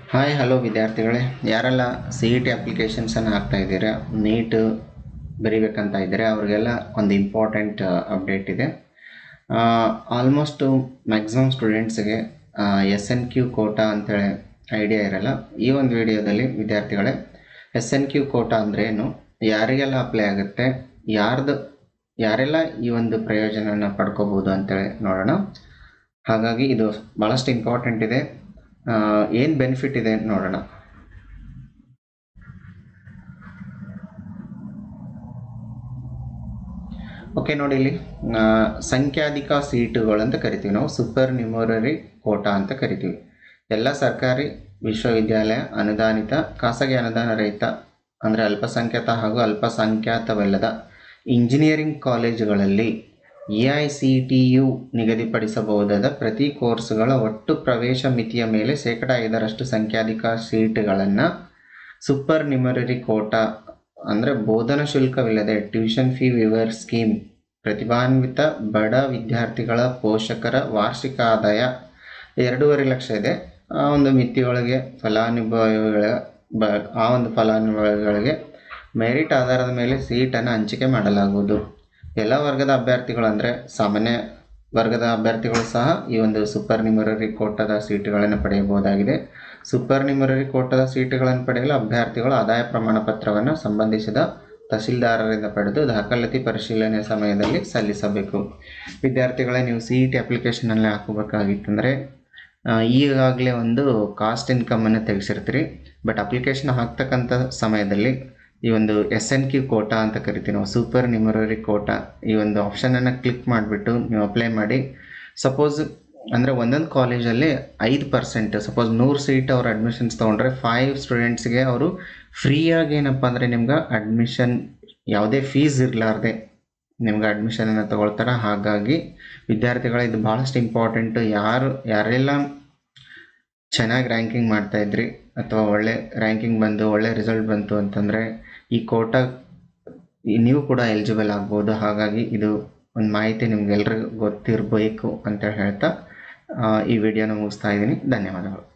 hi hello ವಿದ್ಯಾರ್ಥಿಗಳೇ ಯಾರೆಲ್ಲ C E T ಅಪ್ಲಿಕೇಶನ್ಸನ್ನು ಹಾಕ್ತಾ ಇದ್ದೀರಾ ನೀಟ್ ಬರಿಬೇಕಂತ ಇದ್ದರೆ ಅವ್ರಿಗೆಲ್ಲ ಒಂದು ಇಂಪಾರ್ಟೆಂಟ್ ಅಪ್ಡೇಟ್ ಇದೆ ಆಲ್ಮೋಸ್ಟು ಮ್ಯಾಕ್ಸಿಮಮ್ ಸ್ಟೂಡೆಂಟ್ಸ್ಗೆ ಎಸ್ ಎನ್ ಕ್ಯೂ ಕೋಟಾ ಅಂತೇಳಿ ಐಡಿಯಾ ಇರಲ್ಲ ಈ ಒಂದು ವಿಡಿಯೋದಲ್ಲಿ ವಿದ್ಯಾರ್ಥಿಗಳೇ ಎಸ್ ಎನ್ ಕ್ಯೂ ಕೋಟಾ ಅಂದರೆ ಏನು ಯಾರಿಗೆಲ್ಲ ಅಪ್ಲೈ ಆಗುತ್ತೆ ಯಾರ್ದು ಯಾರೆಲ್ಲ ಈ ಒಂದು ಪ್ರಯೋಜನನ ಪಡ್ಕೋಬೋದು ಅಂತೇಳಿ ನೋಡೋಣ ಹಾಗಾಗಿ ಇದು ಭಾಳಷ್ಟು ಇಂಪಾರ್ಟೆಂಟ್ ಇದೆ ಏನು ಬೆನಿಫಿಟ್ ಇದೆ ನೋಡೋಣ ಓಕೆ ನೋಡಿ ಇಲ್ಲಿ ಆ, ಸಂಖ್ಯಾಧಿಕ ಸೀಟುಗಳು ಅಂತ ಕರಿತೀವಿ ನಾವು ಸೂಪರ್ ನ್ಯೂಮರರಿ ಕೋಟಾ ಅಂತ ಕರಿತೀವಿ ಎಲ್ಲ ಸರ್ಕಾರಿ ವಿಶ್ವವಿದ್ಯಾಲಯ ಅನುದಾನಿತ ಖಾಸಗಿ ಅನುದಾನ ರಹಿತ ಅಂದರೆ ಅಲ್ಪಸಂಖ್ಯಾತ ಹಾಗೂ ಅಲ್ಪಸಂಖ್ಯಾತವಲ್ಲದ ಇಂಜಿನಿಯರಿಂಗ್ ಕಾಲೇಜುಗಳಲ್ಲಿ A I C T U ನಿಗದಿಪಡಿಸಬಹುದಾದ ಪ್ರತಿ ಕೋರ್ಸ್ಗಳ ಒಟ್ಟು ಪ್ರವೇಶ ಮಿತಿಯ ಮೇಲೆ ಶೇಕಡ ಐದರಷ್ಟು ಸಂಖ್ಯಾಧಿಕ ಸೀಟುಗಳನ್ನು ಸೂಪರ್ ನ್ಯೂಮರರಿ ಕೋಟಾ ಅಂದರೆ ಬೋಧನಾ ಶುಲ್ಕವಿಲ್ಲದೆ ಟ್ಯೂಷನ್ ಫೀ ವಿವರ್ ಸ್ಕೀಮ್ ಪ್ರತಿಭಾನ್ವಿತ ಬಡ ವಿದ್ಯಾರ್ಥಿಗಳ ಪೋಷಕರ ವಾರ್ಷಿಕ ಆದಾಯ ಎರಡೂವರೆ ಲಕ್ಷ ಇದೆ ಆ ಒಂದು ಮಿತಿಯೊಳಗೆ ಫಲಾನುಭವಿಗಳ ಬ ಆ ಒಂದು ಫಲಾನುಭವಿಗಳಿಗೆ ಮೆರಿಟ್ ಆಧಾರದ ಮೇಲೆ ಸೀಟನ್ನು ಹಂಚಿಕೆ ಮಾಡಲಾಗುವುದು ಎಲ್ಲ ವರ್ಗದ ಅಭ್ಯರ್ಥಿಗಳು ಅಂದರೆ ಸಾಮಾನ್ಯ ವರ್ಗದ ಅಭ್ಯರ್ಥಿಗಳು ಸಹ ಈ ಒಂದು ಸೂಪರ್ ನ್ಯೂಮರರಿ ಕೋಟಾದ ಸೀಟುಗಳನ್ನು ಪಡೆಯಬಹುದಾಗಿದೆ ಸೂಪರ್ ನ್ಯೂಮರರಿ ಕೋಟಾದ ಸೀಟುಗಳನ್ನು ಪಡೆಯಲು ಅಭ್ಯರ್ಥಿಗಳು ಆದಾಯ ಪ್ರಮಾಣ ಪತ್ರವನ್ನು ಸಂಬಂಧಿಸಿದ ತಹಸೀಲ್ದಾರರಿಂದ ಪಡೆದು ದಾಖಲಾತಿ ಪರಿಶೀಲನೆ ಸಮಯದಲ್ಲಿ ಸಲ್ಲಿಸಬೇಕು ವಿದ್ಯಾರ್ಥಿಗಳೇ ನೀವು ಸಿ ಇ ಟಿ ಅಪ್ಲಿಕೇಶನಲ್ಲಿ ಹಾಕೋಬೇಕಾಗಿತ್ತಂದರೆ ಈಗಾಗಲೇ ಒಂದು ಕಾಸ್ಟ್ ಇನ್ಕಮನ್ನು ತೆಗೆಸಿರ್ತೀರಿ ಬಟ್ ಅಪ್ಲಿಕೇಶನ್ ಹಾಕ್ತಕ್ಕಂಥ ಸಮಯದಲ್ಲಿ ಈ ಒಂದು ಎಸ್ ಎನ್ ಕ್ಯೂ ಕೋಟಾ ಅಂತ ಕರಿತೀವಿ ನಾವು ಸೂಪರ್ ನ್ಯೂಮರರಿ ಕೋಟಾ ಈ ಒಂದು ಆಪ್ಷನನ್ನು ಕ್ಲಿಕ್ ಮಾಡಿಬಿಟ್ಟು ನೀವು ಅಪ್ಲೈ ಮಾಡಿ ಸಪೋಸ್ ಅಂದರೆ ಒಂದೊಂದು ಕಾಲೇಜಲ್ಲಿ ಐದು ಪರ್ಸೆಂಟ್ ಸಪೋಸ್ ನೂರು ಸೀಟ್ ಅವ್ರು ಅಡ್ಮಿಷನ್ಸ್ ತೊಗೊಂಡ್ರೆ ಫೈವ್ ಸ್ಟೂಡೆಂಟ್ಸ್ಗೆ ಅವರು ಫ್ರೀಯಾಗಿ ಏನಪ್ಪ ಅಂದರೆ ನಿಮ್ಗೆ ಅಡ್ಮಿಷನ್ ಯಾವುದೇ ಫೀಸ್ ಇರಲಾರ್ದೆ ನಿಮ್ಗೆ ಅಡ್ಮಿಷನನ್ನು ತಗೊಳ್ತಾರೆ ಹಾಗಾಗಿ ವಿದ್ಯಾರ್ಥಿಗಳ ಇದು ಭಾಳಷ್ಟು ಇಂಪಾರ್ಟೆಂಟು ಯಾರು ಯಾರೆಲ್ಲ ಚೆನ್ನಾಗಿ ರ್ಯಾಂಕಿಂಗ್ ಮಾಡ್ತಾಯಿದ್ರಿ ಅಥವಾ ಒಳ್ಳೆ ರ್ಯಾಂಕಿಂಗ್ ಬಂದು ಒಳ್ಳೆ ರಿಸಲ್ಟ್ ಬಂತು ಅಂತಂದರೆ ಈ ಕೋಟಾ ನೀವು ಕೂಡ ಎಲಿಜಿಬಲ್ ಆಗ್ಬೋದು ಹಾಗಾಗಿ ಇದು ಒಂದು ಮಾಹಿತಿ ನಿಮ್ಗೆಲ್ರಿಗೂ ಗೊತ್ತಿರಬೇಕು ಅಂತ ಹೇಳ್ತಾ ಆ, ಈ ವಿಡಿಯೋನ ಮುಗಿಸ್ತಾ ಇದ್ದೀನಿ ಧನ್ಯವಾದಗಳು